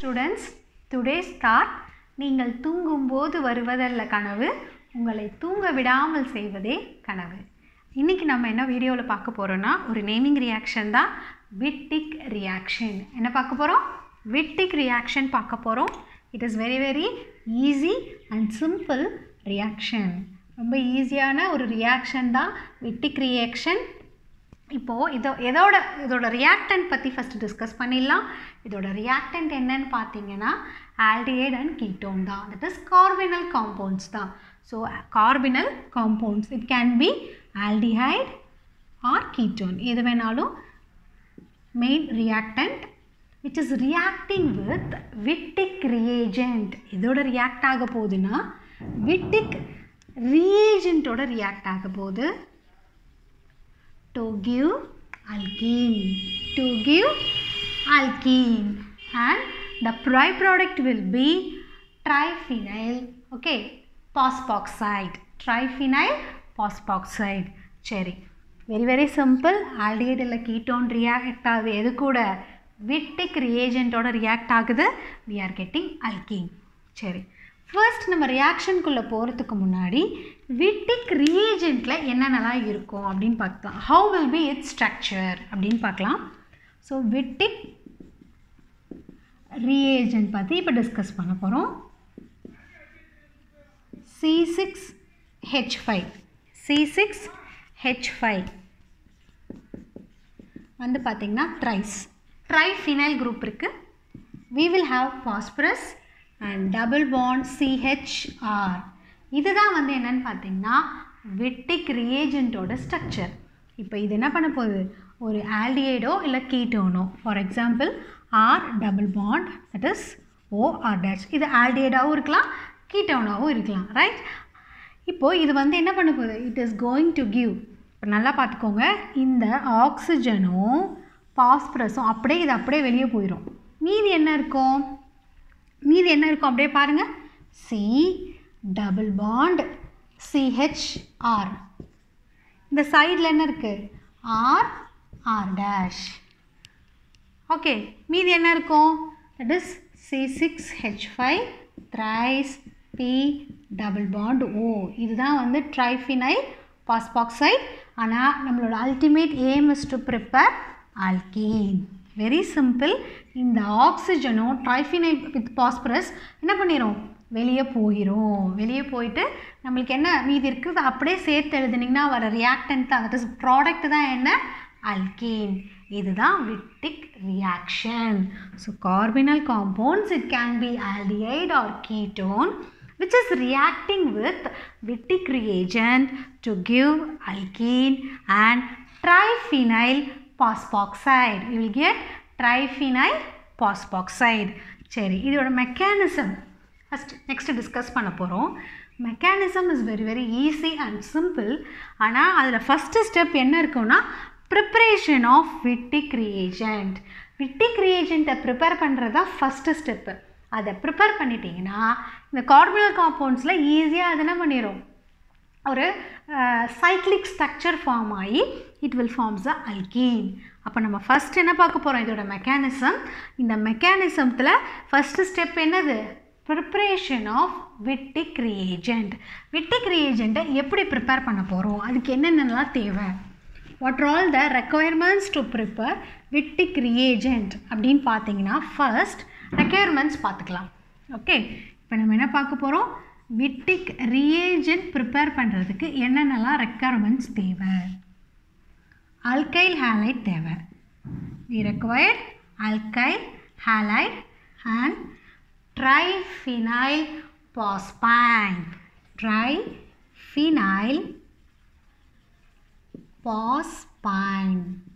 Students today start நீங்கள் தூங்கும்போது வருவதல்ல கனவு உங்களை தூங்க விடாமல் செய்வதே கனவு இன்றைக்கி நம்ம என்ன வீடியோவில் பார்க்க போகிறோன்னா ஒரு நேமிங் ரியாக்ஷன் தான் விட்டிக் ரியாக்ஷன் என்ன பார்க்க போகிறோம் விட்டிக் ரியாக்ஷன் பார்க்க போகிறோம் it is very very easy and simple reaction ரொம்ப ஈஸியான ஒரு ரியாக்ஷன் தான் விட்டிக் ரியாக்ஷன் இப்போது இதோ எதோட இதோட ரியாக்டன்ட் பற்றி ஃபஸ்ட்டு டிஸ்கஸ் பண்ணிடலாம் இதோட ரியாக்டன்ட் என்னன்னு பார்த்தீங்கன்னா ஆல்டிஹைட் அண்ட் கீட்டோன் தான் தட் இஸ் கார்பினல் காம்பவுண்ட்ஸ் தான் so carbonyl compounds it can be aldehyde or ketone எது வேணாலும் main reactant which is reacting with Wittig reagent இதோட ரியாக்ட் ஆக போகுதுன்னா விட்டிக் ரியேஜென்ட்டோட ரியாக்ட் ஆக போகுது to give alkene to give alkene and the byproduct will be triphenyl okay phosphoroxide triphenyl phosphoroxide சரி very very simple aldehyde இல்லை ketone react ஆகுது எது கூட விட்டிக் ரியேஜென்ட்டோட ரியாக்ட் ஆகுது வி ஆர் கெட்டிங் அல்கீன் சரி ஃபர்ஸ்ட் நம்ம ரியாக்ஷனுக்குள்ளே போகிறதுக்கு முன்னாடி விட்டிக் ரியேஜென்ட்டில் என்னென்னலாம் இருக்கும் அப்படின்னு பார்க்கலாம் how will be it structure அப்படின்னு பார்க்கலாம் ஸோ விட்டிக் ரியேஜென்ட் பற்றி இப்போ டிஸ்கஸ் பண்ண போகிறோம் C six H five C six H five வந்து பார்த்திங்கன்னா ட்ரைஸ் ட்ரைஃபினைல் குரூப் இருக்குது we will have phosphorus and double bond CHR இதுதான் வந்து என்னன்னு பார்த்தீங்கன்னா விட்டிக் ரியேஜென்ட்டோட ஸ்ட்ரக்சர் இப்போ இது என்ன பண்ண போகுது ஒரு ஆல்டிஹைடோ இல்லை கீட்டோனோ for example R double bond that is O R dash இது ஆல்டிஹைடாகவும் இருக்கலாம் கீட்டோனாகவும் இருக்கலாம் ரைட் இப்போது இது வந்து என்ன பண்ண போகுது it is going to give இப்போ நல்லா பார்த்துக்கோங்க இந்த ஆக்சிஜனும் பாஸ்பரஸும் அப்படியே இது அப்படியே வெளியே போயிடும் மீதி என்ன இருக்கும் மீதி என்ன இருக்கும் அப்படியே பாருங்கள் சி டபுள் பாண்ட் சிஹெச்ஆர் இந்த சைடில் என்ன இருக்குது ஆர் ஆர் டேஷ் ஓகே மீதி என்ன இருக்கும் that is C six H five thrice P double bond O இதுதான் வந்து ட்ரைஃபினைல் பாஸ்பாக்சைட் ஆனால் நம்மளோட ultimate aim is to prepare alkene very simple இந்த ஆக்சிஜனும் ட்ரைஃபினைல் வித் பாஸ்பரஸ் என்ன பண்ணிடும் வெளியே போயிடும் வெளியே போயிட்டு நம்மளுக்கு என்ன மீதி இருக்குது அப்படியே சேர்த்து எழுதுனீங்கன்னா வர ரியாக்டன்ட் தான் தட் இஸ் ப்ராடக்ட் தான் என்ன அல்கீன் இதுதான் Wittig reaction so carbonyl compounds it can be aldehyde or ketone which is reacting with Wittig reagent to give alkene and triphenyl phosphoroxide. You will get triphenyl phosphoroxide. சரி இதோட mechanism first next discuss பண்ண போகிறோம் mechanism is very very easy and simple ஆனால் அதில் first step என்ன இருக்குன்னா preparation of Wittig reagent Wittig ரியேஜென்ட்டை prepare பண்ணுறது தான் ஃபஸ்ட்டு ஸ்டெப்பு அதை ப்ரிப்பேர் பண்ணிட்டீங்கன்னா இந்த கார்பனல் காம்பவுண்ட்ஸில் ஈஸியாக அது என்ன பண்ணிடும் ஒரு சைக்ளிக் ஸ்ட்ரக்சர் ஃபார்ம் ஆகி it will forms the alkene அப்போ நம்ம ஃபஸ்ட் என்ன பார்க்க போகிறோம் இதோட மெக்கானிசம் இந்த மெக்கானிசத்தில் ஃபஸ்ட்டு ஸ்டெப் என்னது preparation of Wittig reagent Wittig ரியேஜெண்ட்டை எப்படி ப்ரிப்பேர் பண்ண போகிறோம் அதுக்கு என்னென்னலாம் தேவை what all the requirements to prepare Wittig reagent அப்படின்னு பார்த்தீங்கன்னா ஃபர்ஸ்ட் ரெக்குயர்மெண்ட்ஸ் பார்த்துக்கலாம் ஓகே இப்போ நம்ம என்ன பார்க்க போகிறோம் விட்டிக் ரியேஜென்ட் ப்ரிப்பேர் பண்ணுறதுக்கு என்னென்னலாம் ரெக்குயர்மெண்ட்ஸ் தேவை அல்கைல் ஹேலைட் தேவை we required alkyl halide and triphenyl phosphine triphenyl phosphine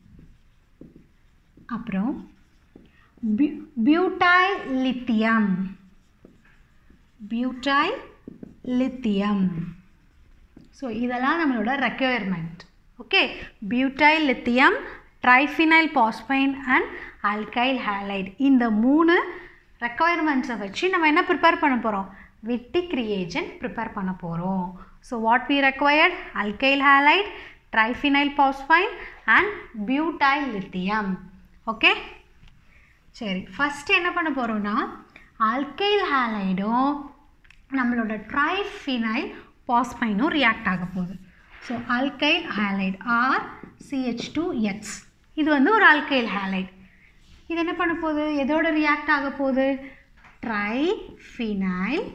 அப்புறம் butyl lithium butyl lithium so இதெல்லாம் நம்மளோட requirement okay butyl lithium triphenyl phosphine and alkyl halide இந்த மூணு ரெக்குயர்மெண்ட்ஸை வச்சு நம்ம என்ன ப்ரிப்பேர் பண்ண போகிறோம் விட்டிக் ரியேஜென்ட் ப்ரிப்பேர் பண்ண போகிறோம் so what we required alkyl halide triphenyl phosphine and butyl lithium okay சரி ஃபஸ்ட்டு என்ன பண்ண போகிறோம்னா ஆல்கைல் ஹேலைடும் நம்மளோட ட்ரைஃபினைல் பாஸ்பைனும் ரியாக்ட் ஆக போகுது so alkyl halide R CH two X இது வந்து ஒரு ஆல்கைல் ஹேலைட் இது என்ன பண்ண போகுது எதோட ரியாக்ட் ஆக போகுது triphenyl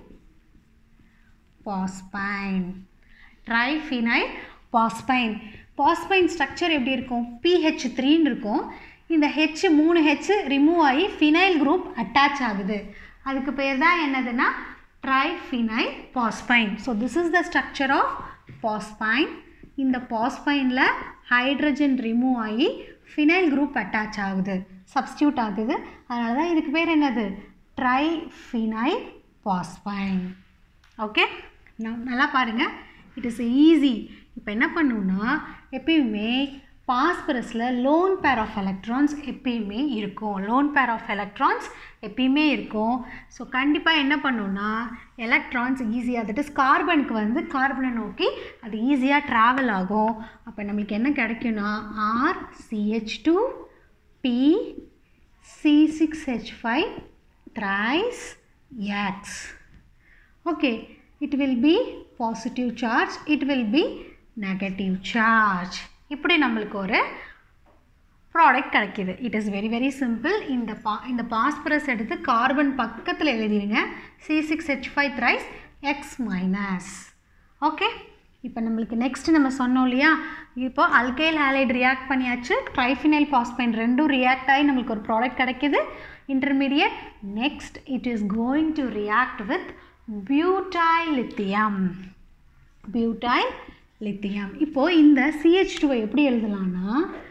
phosphine triphenyl phosphine phosphine structure எப்படி இருக்கும் பிஹெச் த்ரீன்னு இருக்கும் இந்த ஹெச் மூணு ஹெச் ரிமூவ் ஆகி ஃபினைல் குரூப் அட்டாச் ஆகுது அதுக்கு பேர் தான் என்னதுன்னா triphenyl phosphine so this is the structure of phosphine இந்த பாஸ்பைனில் ஹைட்ரஜன் ரிமூவ் ஆகி ஃபினைல் குரூப் அட்டாச் ஆகுது சப்ஸ்டியூட் ஆகுது அதனால தான் இதுக்கு பேர் என்னது ட்ரைஃபினைல் பாஸ்பைன் ஓகே நல்லா பாருங்கள் இட் இஸ் ஈஸி இப்போ என்ன பண்ணுன்னா எப்பயுமே பாஸ்பரஸில் லோன் பேர் ஆஃப் எலக்ட்ரான்ஸ் எப்பயுமே இருக்கும் லோன் பேர் ஆஃப் எலக்ட்ரான்ஸ் எப்பயுமே இருக்கும் ஸோ கண்டிப்பாக என்ன பண்ணுன்னா எலக்ட்ரான்ஸ் ஈஸியாக தட் இஸ் கார்பனுக்கு வந்து கார்பனை நோக்கி அது ஈஸியாக ட்ராவல் ஆகும் அப்போ நம்மளுக்கு என்ன கிடைக்கும்னா R CH two P C six H five thrice X okay it will be positive charge it will be negative charge இப்படி நம்மளுக்கு ஒரு ப்ராடக்ட் கிடைக்கிது it is very very simple இந்த பா இந்த பாஸ்பரஸ் எடுத்து கார்பன் பக்கத்தில் எழுதிடுங்க C six H five thrice X minus okay இப்போ நம்மளுக்கு நெக்ஸ்ட் நம்ம சொன்னோம் இல்லையா இப்போ அல்கைல் ஹேலைட் ரியாக்ட் பண்ணியாச்சு ட்ரைஃபினைல் பாஸ்பைன் ரெண்டும் ரியாக்ட் ஆகி நம்மளுக்கு ஒரு ப்ராடக்ட் கிடைக்கிது intermediate next it is going to react with butyl lithium butyl lithium இப்போது இந்த சிஹெச் டூவை எப்படி எழுதலாம்னா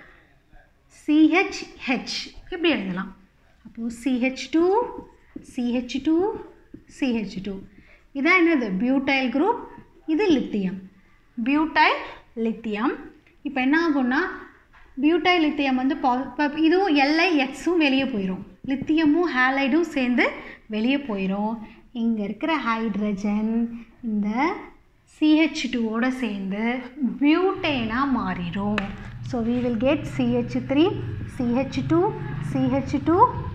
சிஹெச்ஹெச் இப்படி எழுதலாம் அப்போது CH two CH two CH two இதான் என்னது பியூட்டைல் குரூப் இது லித்தியம் பியூட்டைல் லித்தியம் இப்போ என்ன ஆகும்னா பியூட்டைல் லித்தியம் வந்து பா இப்போ இதுவும் எல்ஐ எக்ஸும் வெளியே போயிடும் லித்தியமும் ஹேலைடும் சேர்ந்து வெளியே போயிடும் இங்கே இருக்கிற ஹைட்ரஜன் இந்த சிஹெச் டூவோட சேர்ந்து பியூட்டேனாக மாறிடும் so we will get CH three CH two CH two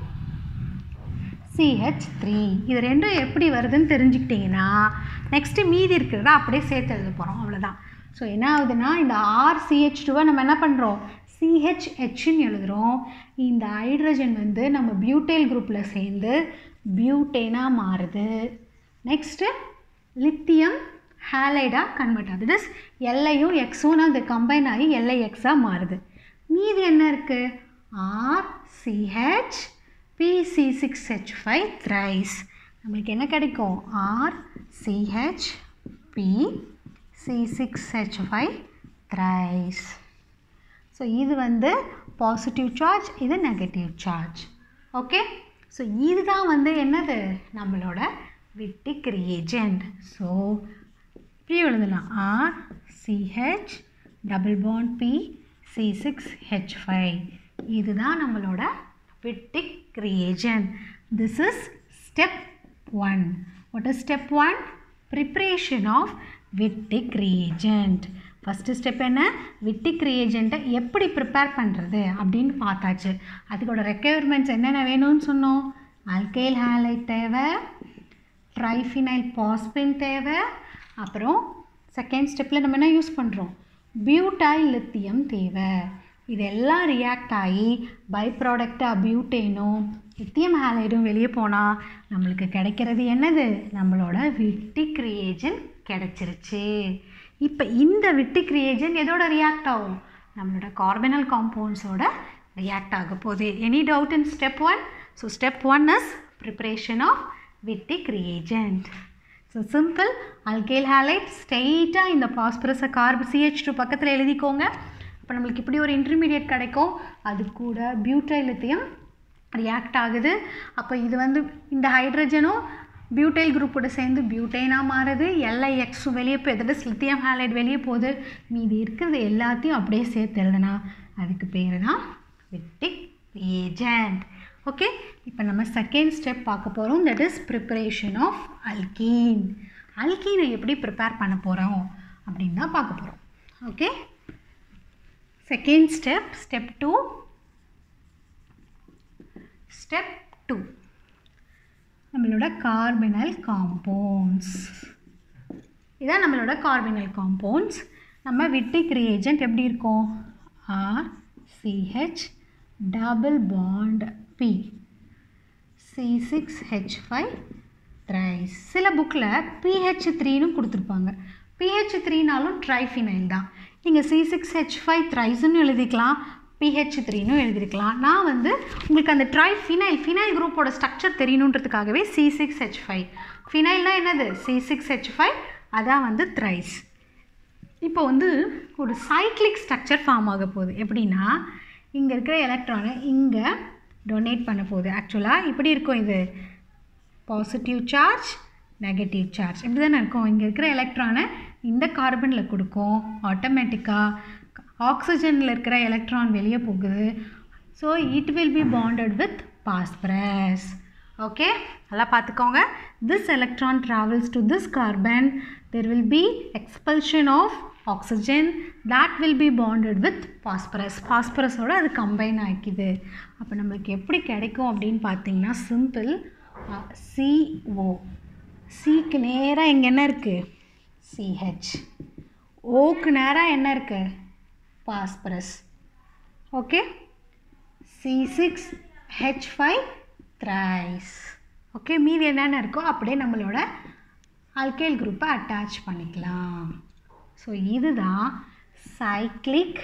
CH three இது ரெண்டும் எப்படி வருதுன்னு தெரிஞ்சுக்கிட்டிங்கன்னா நெக்ஸ்ட்டு மீதி இருக்கிறத அப்படியே சேர்த்து எழுத போகிறோம் அவ்வளோதான் ஸோ என்ன ஆகுதுன்னா இந்த ஆர் சிஹெச் டூவை நம்ம என்ன பண்ணுறோம் சிஹெச்ஹெச்னு எழுதுகிறோம் இந்த ஹைட்ரஜன் வந்து நம்ம பியூட்டைல் குரூப்பில் சேர்ந்து பியூட்டேனாக மாறுது நெக்ஸ்ட்டு லித்தியம் ஹேலைடாக கன்வெர்ட் ஆகுது திஸ் எல்லையும் எக்ஸும் அது கம்பைன் ஆகி எல்ஐ எக்ஸாக மாறுது மீதி என்ன இருக்குது R CH PC six H five thrice நம்மளுக்கு என்ன கிடைக்கும் R CH P C six H five thrice so இது வந்து பாசிட்டிவ் சார்ஜ் இது நெகட்டிவ் சார்ஜ் ஓகே ஸோ இதுதான் வந்து என்னது நம்மளோட விட்டிக் ரியேஜென்ட் ஸோ இப்படி எழுதலாம் R CH double bond P C six H five இதுதான் நம்மளோட Wittig reagent this is step one what is step one preparation of Wittig reagent first step என்ன Wittig ரியேஜெண்ட்டை எப்படி ப்ரிப்பேர் பண்ணுறது அப்படின்னு பார்த்தாச்சு அதுக்கோட ரெக்குயர்மெண்ட்ஸ் என்னென்ன வேணும்னு சொன்னோம் அல்கைல் ஹேலைட் தேவை ட்ரைஃபினைல் பாஸ்பின் தேவை அப்புறம் செகண்ட் ஸ்டெப்பில் நம்ம என்ன யூஸ் பண்ணுறோம் பியூட்டைல் லித்தியம் தேவை இதெல்லாம் ரியாக்ட் ஆகி பை ப்ராடக்டாக பியூட்டேனும் லித்தியம் ஹேலைடும் வெளியே போனால் நம்மளுக்கு கிடைக்கிறது என்னது நம்மளோட விட்டிக் ரியேஜன் கிடச்சிருச்சு இப்போ இந்த விட்டிக் ரியேஜன் எதோட ரியாக்ட் ஆகும் நம்மளோட கார்பனல் காம்பவுண்ட்ஸோட ரியாக்ட் ஆக போகுது any doubt in step one so step one is preparation of Wittig reagent so simple alkyl halide ஸ்ட்ரெயிட்டாக இந்த பாஸ்பரஸை கார்பு சிஹெச் டூ பக்கத்தில் எழுதிக்கோங்க அப்போ நம்மளுக்கு இப்படி ஒரு இன்டர்மீடியட் கிடைக்கும் அது கூட பியூட்டைலித்தியம் ரியாக்ட் ஆகுது அப்போ இது வந்து இந்த ஹைட்ரஜனும் பியூட்டைல் குரூப்போட சேர்ந்து பியூட்டைனாக மாறுது எல்ஐஎக்ஸும் வெளியே போய் எதோட லித்தியம் ஹேலைட் வெளியே போகுது மீதி இருக்கிறது எல்லாத்தையும் அப்படியே சேர்த்து எழுதுனா அதுக்கு பேர் தான் விட்டிக் ஏஜென்ட் ஓகே இப்போ நம்ம செகண்ட் ஸ்டெப் பார்க்க போகிறோம் that is preparation of alkene அல்கீனை எப்படி ப்ரிப்பேர் பண்ண போகிறோம் அப்படின்னு தான் பார்க்க போகிறோம் okay second step step two step two நம்மளோட கார்பனல் காம்பவுண்ட்ஸ் இதான் நம்மளோட கார்பனல் காம்பவுண்ட்ஸ் நம்ம விட்டிக் ரியேஜென்ட் எப்படி இருக்கும் R CH double bond P C six H five thrice சில புக்கில் பிஹெச் த்ரீன்னு கொடுத்துருப்பாங்க பிஹெச் த்ரீனாலும் ட்ரைஃபினைல் தான் நீங்கள் சி சிக்ஸ் ஹெச் ஃபைவ் த்ரைஸ்ன்னு எழுதிக்கலாம் பிஹெச் த்ரீனும் எழுதிருக்கலாம் நான் வந்து உங்களுக்கு அந்த ட்ரை ஃபினைல் ஃபினைல் குரூப்போட ஸ்ட்ரக்சர் தெரியணுன்றதுக்காகவே சி சிக்ஸ் ஹெச் ஃபைவ் ஃபினைல்னால் என்னது சி சிக்ஸ் ஹெச் ஃபைவ் அதான் வந்து த்ரைஸ் இப்போ வந்து ஒரு சைக்ளிக் ஸ்ட்ரக்சர் ஃபார்ம் ஆக போகுது எப்படின்னா இங்கே இருக்கிற எலக்ட்ரானை இங்கே டொனேட் பண்ண போகுது ஆக்சுவலாக இப்படி இருக்கும் இது பாசிட்டிவ் சார்ஜ் நெகட்டிவ் சார்ஜ் இப்படி தானே இருக்கும் இங்கே இருக்கிற எலக்ட்ரானை இந்த கார்பனில் கொடுக்கும் ஆட்டோமேட்டிக்காக ஆக்சிஜனில் இருக்கிற எலக்ட்ரான் வெளியே போகுது so it will be bonded with phosphorus okay நல்லா பார்த்துக்கோங்க this electron travels to this carbon there will be expulsion of oxygen that will be bonded with phosphorus பாஸ்பரஸோட அது கம்பைன் ஆக்கிது அப்போ நம்மளுக்கு எப்படி கிடைக்கும் அப்படின்னு பார்த்தீங்கன்னா சிம்பிள் சிஓ சிக்கு நேராக இங்கே என்ன இருக்குது சிஹெச் ஓக்கு நேராக என்ன இருக்குது phosphorus okay C six H five thrice okay மீதி என்னென்ன இருக்கோ அப்படியே நம்மளோட அல்கைல் குரூப்பை அட்டாச் பண்ணிக்கலாம் ஸோ இதுதான் சைக்ளிக்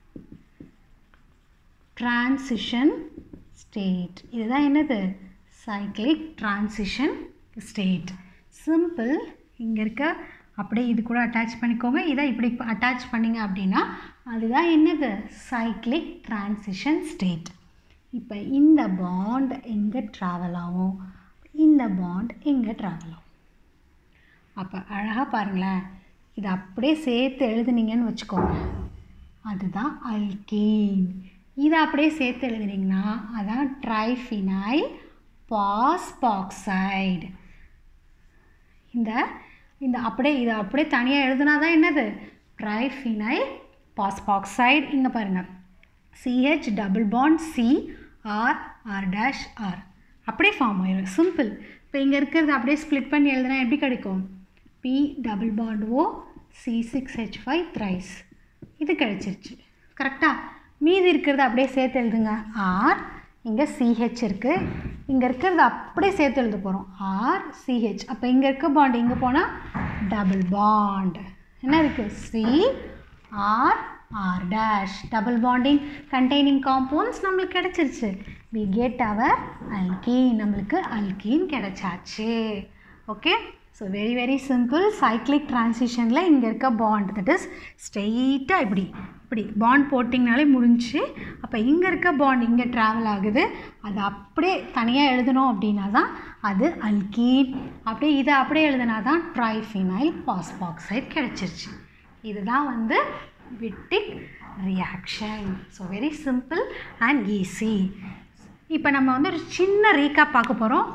ட்ரான்சிஷன் ஸ்டேட் இதுதான் என்னது சைக்ளிக் ட்ரான்சிஷன் ஸ்டேட் சிம்பிள் இங்கே இருக்க அப்படியே இது கூட அட்டாச் பண்ணிக்கோங்க இதை இப்படி அட்டாச் பண்ணிங்க அப்படின்னா அதுதான் என்னது சைக்ளிக் ட்ரான்சிஷன் ஸ்டேட் இப்போ இந்த பாண்ட் எங்கே ட்ராவல் ஆகும் இந்த பாண்ட் எங்கே ட்ராவல் ஆகும் அப்போ அழகாக பாருங்களேன் இதை அப்படியே சேர்த்து எழுதுனீங்கன்னு வச்சுக்கோங்க அதுதான் அல்கேன் இதை அப்படியே சேர்த்து எழுதுனீங்கன்னா அதான் ட்ரைஃபினைல் பாஸ்பாக்சைடு இந்த இந்த அப்படியே இதை அப்படியே தனியாக எழுதுனா தான் என்னது ட்ரைஃபினைல் பாஸ்பாக்சைடு இங்கே பாருங்கள் CH double bond C R R dash R அப்படியே ஃபார்ம் ஆயிடும் சிம்பிள் இப்போ இங்கே இருக்கிறது அப்படியே ஸ்ப்ளிட் பண்ணி எழுதுனா எப்படி கிடைக்கும் P double bond O C six H five thrice இது கிடச்சிருச்சு கரெக்டாக மீதி இருக்கிறத அப்படியே சேர்த்து எழுதுங்க ஆர் இங்கே சிஹெச் இருக்குது இங்கே இருக்கிறத அப்படியே சேர்த்து எழுத போகிறோம் ஆர் சிஹெச் அப்போ இங்கே இருக்க பாண்ட் இங்கே போனால் டபுள் பாண்ட் என்ன இருக்குது C R R dash double bonding containing compounds நம்மளுக்கு கிடச்சிருச்சு வி கெட் அவர் அல்கீன் நம்மளுக்கு அல்கீன் கிடச்சாச்சு okay so very very simple cyclic ட்ரான்சிஷனில் இங்கே இருக்க பாண்ட் தட் இஸ் ஸ்ட்ரெயிட்டாக இப்படி இப்படி பாண்ட் போட்டிங்கனாலே முடிஞ்சு அப்போ இங்கே இருக்க பாண்ட் இங்கே ட்ராவல் ஆகுது அது அப்படியே தனியாக எழுதணும் அப்படின்னா தான் அது அல்கீன் அப்படியே இதை அப்படியே எழுதினா தான் ட்ரைஃபினைல் பாஸ்பாக்சைடு கிடச்சிருச்சு இதுதான் வந்து Wittig reaction so very simple and easy இப்போ நம்ம வந்து ஒரு சின்ன ரீக்காப் பார்க்க போகிறோம்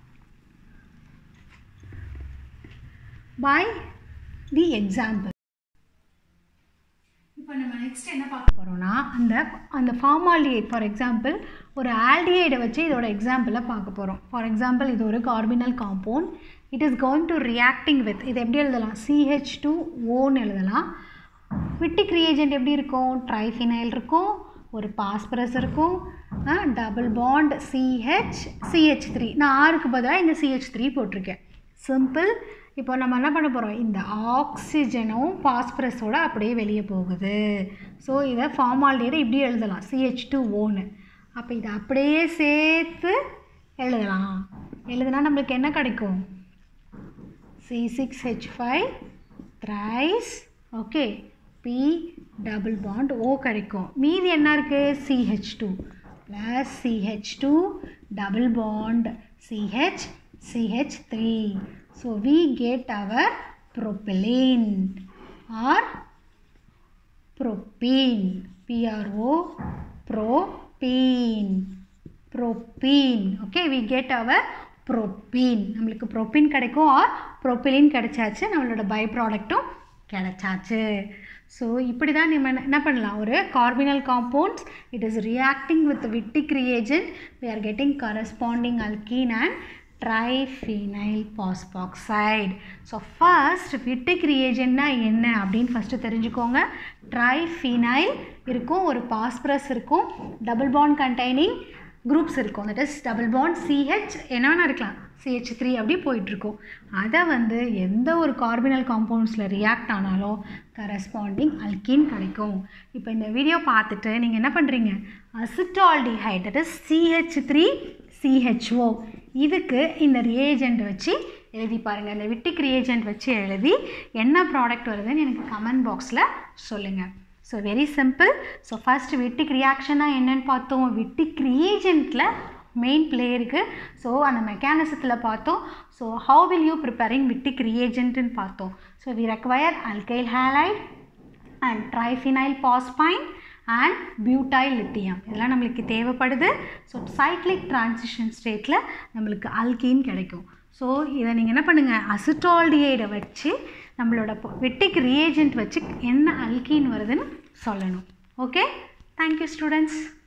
பை தி எக்ஸாம்பிள் இப்போ நம்ம நெக்ஸ்ட் என்ன பார்க்க போகிறோம்னா அந்த அந்த ஃபார்மாலியேட் ஃபார் எக்ஸாம்பிள் ஒரு ஆல்டிஹைடை வச்சு இதோட எக்ஸாம்பிளை பார்க்க போகிறோம் ஃபார் எக்ஸாம்பிள் இது ஒரு carbonyl compound it is going to reacting with இது எப்படி எழுதலாம் சிஹெச் டூ ஓன்னு எழுதலாம் விட்டிக் ரியேஜென்ட் எப்படி இருக்கும் ட்ரைஃபினைல் இருக்கும் ஒரு பாஸ்பரஸ் இருக்கும் double bond CH CH three நான் ஆறுக்கு பதிலாக இங்கே சிஹெச் த்ரீ போட்டிருக்கேன் சிம்பிள் இப்போ நம்ம என்ன பண்ண போகிறோம் இந்த ஆக்சிஜனும் பாஸ்பரஸோட அப்படியே வெளியே போகுது ஸோ இதை ஃபார்மாலிட்டியை இப்படி எழுதலாம் சிஹெச் டூ ஓன்னு அப்போ இதை அப்படியே சேர்த்து எழுதலாம் எழுதுனா நம்மளுக்கு என்ன கிடைக்கும் C six H five thrice okay P double bond O கிடைக்கும் மீதி என்ன இருக்குது CH two plus CH two double bond CH CH three so we get our propylene or propene PRO propene propene okay we get our propene நம்மளுக்கு propene கிடைக்கும் or propylene கிடைச்சாச்சு நம்மளோட by ப்ராடக்ட்டும் கிடைச்சாச்சு so இப்படி தான் நம்ம என்ன- என்ன பண்ணலாம் ஒரு carbonyl compounds it is reacting with Wittig reagent we are getting corresponding alkene and triphenyl phosphoroxide so first Wittig ரிஏஜென்ட்னா என்ன அப்படின்னு ஃபஸ்ட்டு தெரிஞ்சுக்கோங்க ட்ரைஃபினைல் இருக்கும் ஒரு பாஸ்பரஸ் இருக்கும் டபுள் பாண்ட் கண்டைனிங் குரூப்ஸ் இருக்கும் that is double bond CH என்ன வேணா இருக்கலாம் சிஹெச் த்ரீ அப்படி போயிட்டுருக்கும் அதை வந்து எந்த ஒரு கார்பினல் காம்பவுண்ட்ஸில் ரியாக்ட் ஆனாலும் கரஸ்பாண்டிங் அல்கீன் கிடைக்கும் இப்போ இந்த வீடியோ பார்த்துட்டு நீங்கள் என்ன பண்ணுறீங்க acetaldehyde that is CH three CHO இதுக்கு இந்த ரியேஜெண்ட் வச்சு எழுதி பாருங்கள் இந்த விட்டிக் ரியேஜெண்ட் வச்சு எழுதி என்ன ப்ராடக்ட் வருதுன்னு எனக்கு கமெண்ட் பாக்ஸில் சொல்லுங்கள் so very simple so first Wittig ரியாக்ஷனா என்னன்னு பார்த்தோம் விட்டிக் ரியேஜெண்ட்டில் மெயின் பிளே இருக்குது ஸோ அந்த மெக்கானிசத்தில் பார்த்தோம் so how will you preparing Wittig ரியேஜென்ட்னு பார்த்தோம் so we require alkyl halide and triphenyl phosphine and butyl lithium இதெல்லாம் நம்மளுக்கு தேவைப்படுது ஸோ சைக்ளிக் டிரான்சிஷன் ஸ்டேட்டில் நம்மளுக்கு அல்கீன் கிடைக்கும் ஸோ இதை நீங்கள் என்ன பண்ணுங்கள் அசிட்டால்டியைடை வச்சு நம்மளோட வெட்டிக் ரியேஜென்ட் வச்சு என்ன அல்கீன் வருதுன்னு சொல்லணும் ஓகே தேங்க்யூ ஸ்டூடெண்ட்ஸ்